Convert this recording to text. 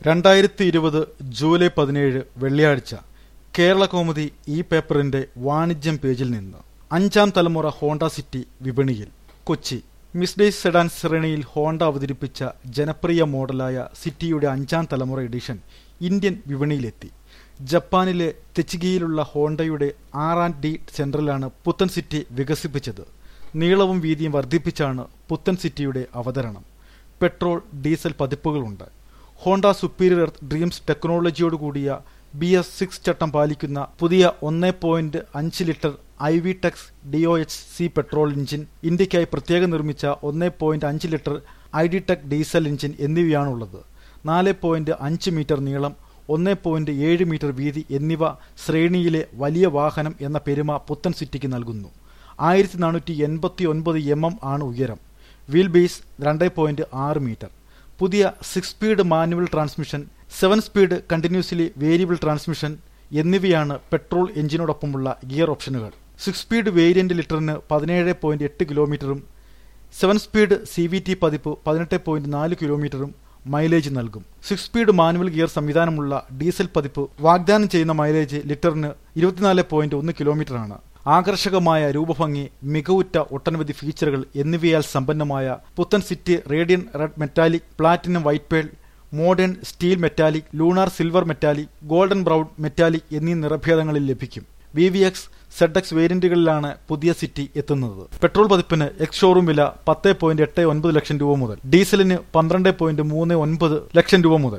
രണ്ടായിരത്തി ഇരുപത് ജൂലൈ പതിനേഴ് വെള്ളിയാഴ്ച കേരള കൗമുദി ഈ പേപ്പറിന്റെ വാണിജ്യം പേജിൽ നിന്ന് അഞ്ചാം തലമുറ ഹോണ്ട സിറ്റി വിപണിയിൽ കൊച്ചി മിസ്ഡേസ് സെഡാൻ ശ്രേണിയിൽ ഹോണ്ട അവതരിപ്പിച്ച ജനപ്രിയ മോഡലായ സിറ്റിയുടെ അഞ്ചാം തലമുറ എഡിഷൻ ഇന്ത്യൻ വിപണിയിലെത്തി ജപ്പാനിലെ തെച്ചിഗിയിലുള്ള ഹോണ്ടയുടെ ആർ ആൻഡ് ഡി സെന്ററിലാണ് പുത്തൻ സിറ്റി വികസിപ്പിച്ചത് നീളവും വീതിയും വർദ്ധിപ്പിച്ചാണ് പുത്തൻ സിറ്റിയുടെ അവതരണം പെട്രോൾ ഡീസൽ പതിപ്പുകളുണ്ട് ഹോണ്ട സുപ്പീരിയർ എർത്ത് ഡ്രീംസ് ടെക്നോളജിയോടുകൂടിയ ബി എസ് സിക്സ് ചട്ടം പാലിക്കുന്ന പുതിയ ഒന്ന് പോയിന്റ് അഞ്ച് litre I V tec D O H C petrol engine ഇന്ത്യക്കായി പ്രത്യേകം നിർമ്മിച്ച ഒന്ന് പോയിന്റ് അഞ്ച് litre I D tec diesel engine എന്നിവയാണുള്ളത് നാല് പോയിന്റ് അഞ്ച് മീറ്റർ നീളം ഒന്ന് പോയിന്റ് ഏഴ് മീറ്റർ വീതി എന്നിവ ശ്രേണിയിലെ വലിയ വാഹനം എന്ന പെരുമ പുത്തൻ സിറ്റിക്ക് നൽകുന്നു ആയിരത്തി നാനൂറ്റി എൺപത്തി ഒൻപത് എം എം ആണ് ഉയരം വീൽ ബേസ് രണ്ട് പോയിന്റ് ആറ് മീറ്റർ പുതിയ six speed manual transmission seven speed continuously variable transmission എന്നിവയാണ് പെട്രോൾ എഞ്ചിനോടൊപ്പമുള്ള ഗിയർ ഓപ്ഷനുകൾ സിക്സ് സ്പീഡ് വേരിയന്റ് ലിറ്ററിന് പതിനേഴ് പോയിന്റ് എട്ട് കിലോമീറ്ററും seven speed C V T പതിപ്പ് പതിനെട്ട് പോയിന്റ് നാല് കിലോമീറ്ററും മൈലേജ് നൽകും സിക്സ് സ്പീഡ് മാനുവൽ ഗിയർ സംവിധാനമുള്ള ഡീസൽ പതിപ്പ് വാഗ്ദാനം ചെയ്യുന്ന മൈലേജ് ലിറ്ററിന് ഇരുപത്തിനാല് പോയിന്റ് ഒന്ന് കിലോമീറ്ററാണ് ആകർഷകമായ രൂപഭംഗി മികവുറ്റ ഒട്ടനവധി ഫീച്ചറുകൾ എന്നിവയാൽ സമ്പന്നമായ പുത്തൻ City radiant red metallic platinum white pearl modern steel metallic lunar silver metallic golden brown metallic എന്നീ നിറഭേദങ്ങളിൽ ലഭിക്കും V V X Z X വേരിയന്റുകളിലാണ് പുതിയ സിറ്റി എത്തുന്നത് പെട്രോൾ പതിപ്പിന് എക്സ് ഷോറൂം വില പത്ത് പോയിന്റ് എട്ട് ഒൻപത് ലക്ഷം രൂപ മുതൽ ഡീസലിന് പന്ത്രണ്ട് പോയിന്റ് മൂന്ന് ഒൻപത് ലക്ഷം രൂപ മുതൽ